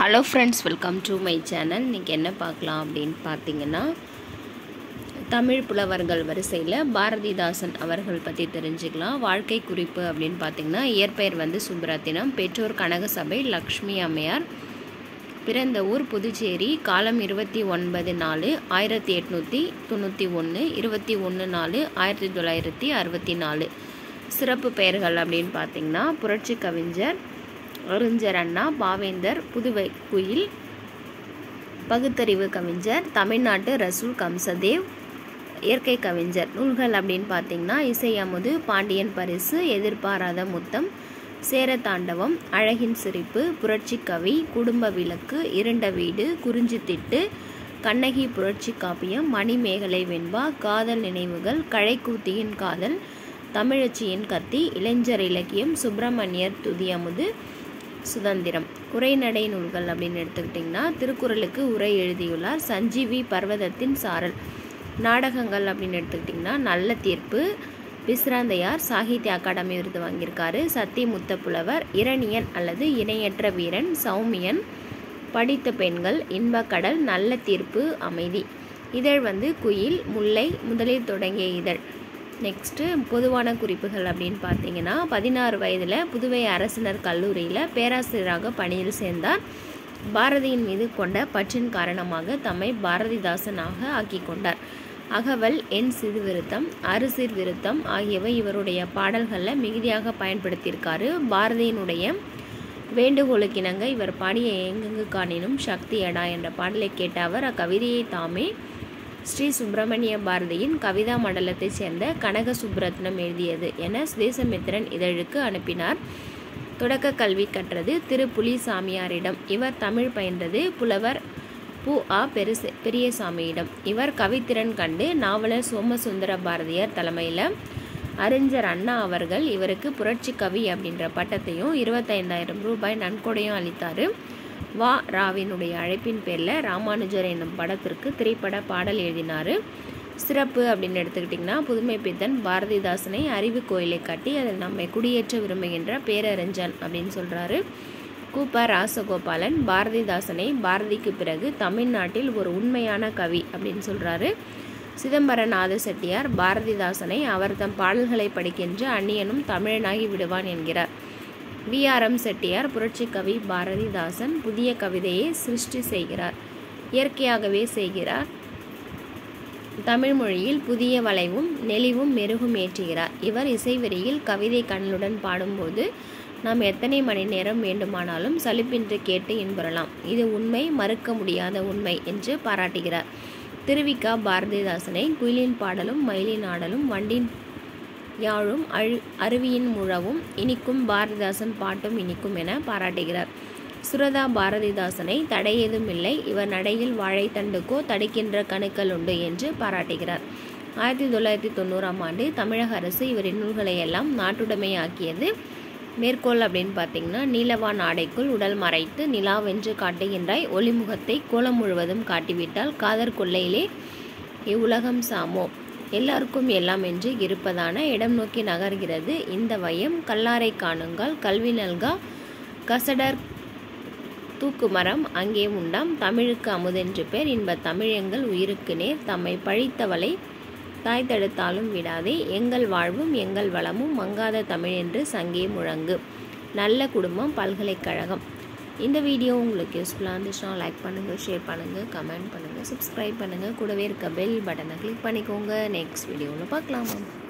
hello friends welcome to my channel இன்றைக்கி என்ன பார்க்கலாம் அப்படின்னு பார்த்தீங்கன்னா தமிழ் புலவர்கள் வரிசையில் பாரதிதாசன் அவர்கள் பற்றி தெரிஞ்சுக்கலாம் வாழ்க்கை குறிப்பு அப்படின்னு பார்த்தீங்கன்னா இயற்பெயர் வந்து சுப்ரத்தினம் பெற்றோர் கனகசபை லக்ஷ்மி அம்மையார் பிறந்த ஊர் புதுச்சேரி காலம் இருபத்தி ஒன்பது நாலு ஆயிரத்தி எட்நூற்றி தொண்ணூற்றி ஒன்று இருபத்தி ஒன்று நாலு ஆயிரத்தி தொள்ளாயிரத்தி அறுபத்தி நாலு சிறப்பு பெயர்கள் அப்படின்னு பார்த்தீங்கன்னா புரட்சி கவிஞர் அறிஞர் அண்ணா பாவேந்தர் புதுவை குயில் பகுத்தறிவு கவிஞர் தமிழ்நாட்டு ரசூல் கம்சதேவ் இயற்கை கவிஞர் நூல்கள் அப்படின்னு பார்த்தீங்கன்னா இசை அமுது பாண்டியன் பரிசு எதிர்பாராத முத்தம் சேரத்தாண்டவம் அழகின் சிரிப்பு புரட்சி கவி குடும்ப விளக்கு இருண்ட வீடு குறிஞ்சி திட்டு கண்ணகி புரட்சி காப்பியம் மணிமேகலை வெண்பா காதல் நினைவுகள் கழைக்கூத்தியின் காதல் தமிழச்சியின் கத்தி இளைஞர் இலக்கியம் சுப்பிரமணியர் துதியமுது சுதந்திரம் உரைநடை நூல்கள் அப்படின்னு எடுத்துக்கிட்டிங்கன்னா திருக்குறளுக்கு உரை எழுதியுள்ளார் சஞ்சீவி பர்வதத்தின் சாரல் நாடகங்கள் அப்படின்னு எடுத்துக்கிட்டிங்கன்னா நல்ல தீர்ப்பு விஸ்ராந்தையார் சாகித்ய அகாடமி விருது வாங்கியிருக்காரு சத்தி முத்தப்புலவர் இரணியன் அல்லது இணையற்ற வீரன் சௌமியன் படித்த பெண்கள் இன்பக்கடல் நல்ல தீர்ப்பு அமைதி இதழ் வந்து குயில் முல்லை முதலில் தொடங்கிய இதழ் நெக்ஸ்ட்டு பொதுவான குறிப்புகள் அப்படின்னு பார்த்தீங்கன்னா பதினாறு வயதில் புதுவை அரசினர் கல்லூரியில் பேராசிரியராக பணியில் சேர்ந்தார் பாரதியின் மீது கொண்ட பற்றின் காரணமாக தம்மை பாரதிதாசனாக ஆக்கி கொண்டார் அகவல் என் சிறு விருத்தம் அறுசீர் விருத்தம் ஆகியவை இவருடைய பாடல்களில் மிகுதியாக பயன்படுத்தியிருக்காரு பாரதியினுடைய வேண்டுகோளுக்கிணங்க இவர் பாடிய எங்கெங்கு காணினும் சக்தி அடா என்ற பாடலை கேட்ட அவர் அக்கவிதையை தாமே ஸ்ரீ சுப்பிரமணிய பாரதியின் கவிதா மண்டலத்தைச் சேர்ந்த கனக சுப்ரத்னம் எழுதியது என சுதேசமித்திரன் இதழுக்கு அனுப்பினார் தொடக்க கல்வி கற்றது திரு புலிசாமியாரிடம் இவர் தமிழ் பயின்றது புலவர் பு ஆ பெருச பெரியசாமியிடம் இவர் கவித்திறன் கண்டு நாவலர் சோமசுந்தர பாரதியார் தலைமையில் அறிஞர் அண்ணா அவர்கள் இவருக்கு புரட்சி கவி அப்படின்ற பட்டத்தையும் இருபத்தைந்தாயிரம் ரூபாய் நன்கொடையும் அளித்தார் வா ராவினுடைய அழைப்பின் பேரில் ராமானுஜர் என்னும் படத்திற்கு திரைப்பட பாடல் எழுதினார் சிறப்பு அப்படின்னு எடுத்துக்கிட்டிங்கன்னா புதுமை பித்தன் பாரதிதாசனை அறிவு கோயிலை கட்டி அதில் நம்மை குடியேற்ற விரும்புகின்ற பேரறிஞன் அப்படின்னு சொல்கிறாரு கூப்ப ராசகோபாலன் பாரதிதாசனை பாரதிக்கு பிறகு தமிழ்நாட்டில் ஒரு உண்மையான கவி அப்படின்னு சொல்கிறாரு சிதம்பரநாத செட்டியார் பாரதிதாசனை அவர் தம் பாடல்களை படிக்கின்ற அந்நியனும் தமிழனாகி விடுவான் என்கிறார் விஆர்எம் செட்டியார் புரட்சி கவி பாரதிதாசன் புதிய கவிதையை சிருஷ்டி செய்கிறார் இயற்கையாகவே செய்கிறார் தமிழ் மொழியில் புதிய வளைவும் நெளிவும் மெருகும் ஏற்றுகிறார் இவர் இசைவெறியில் கவிதை கண்ணுடன் பாடும்போது நாம் எத்தனை மணி நேரம் வேண்டுமானாலும் சலிப்பின்றி கேட்டு இன்புறலாம் இது உண்மை மறுக்க முடியாத உண்மை என்று பாராட்டுகிறார் திருவிக்கா பாரதிதாசனை குயிலின் பாடலும் மயிலின் ஆடலும் வண்டின் யாழும் அழு அருவியின் முழவும் இனிக்கும் பாரதிதாசன் பாட்டும் இனிக்கும் என பாராட்டுகிறார் சுரதா பாரதிதாசனை தடையேதுமில்லை இவர் நடையில் வாழைத்தண்டுக்கோ தடுக்கின்ற கணுக்கள் உண்டு என்று பாராட்டுகிறார் ஆயிரத்தி தொள்ளாயிரத்தி தொண்ணூறாம் ஆண்டு தமிழக அரசு இவரின் நூல்களை எல்லாம் நாட்டுடைமையாக்கியது மேற்கோள் அப்படின்னு பார்த்தீங்கன்னா நீலவான் ஆடைக்குள் உடல் மறைத்து நிலாவென்று காட்டுகின்றாய் ஒளிமுகத்தை கோலம் முழுவதும் காட்டிவிட்டால் காதர் கொள்ளையிலே இவ்வுலகம் சாமோ எல்லாருக்கும் எல்லாம் என்று இருப்பதான இடம் நோக்கி நகர்கிறது இந்த வயம் கல்லாரை காணுங்கள் கல்வி நல்கா கசடர் தூக்குமரம் அங்கே உண்டாம் தமிழுக்கு அமுதென்று பேர் இன்ப தமிழெங்கள் உயிருக்கு நேர் தம்மை பழித்தவளை தாய் தடுத்தாலும் விடாதே எங்கள் வாழ்வும் எங்கள் வளமும் மங்காத தமிழ் என்று சங்கே முழங்கு நல்ல குடும்பம் பல்கலைக்கழகம் இந்த வீடியோ உங்களுக்கு யூஸ்ஃபுல்லாக இருந்துச்சுன்னா லைக் பண்ணுங்கள் ஷேர் பண்ணுங்கள் கமெண்ட் பண்ணுங்கள் சப்ஸ்கிரைப் பண்ணுங்கள் கூடவே இருக்க பெல் பட்டனை கிளிக் பண்ணிக்கோங்க நெக்ஸ்ட் வீடியோவில் பார்க்கலாம்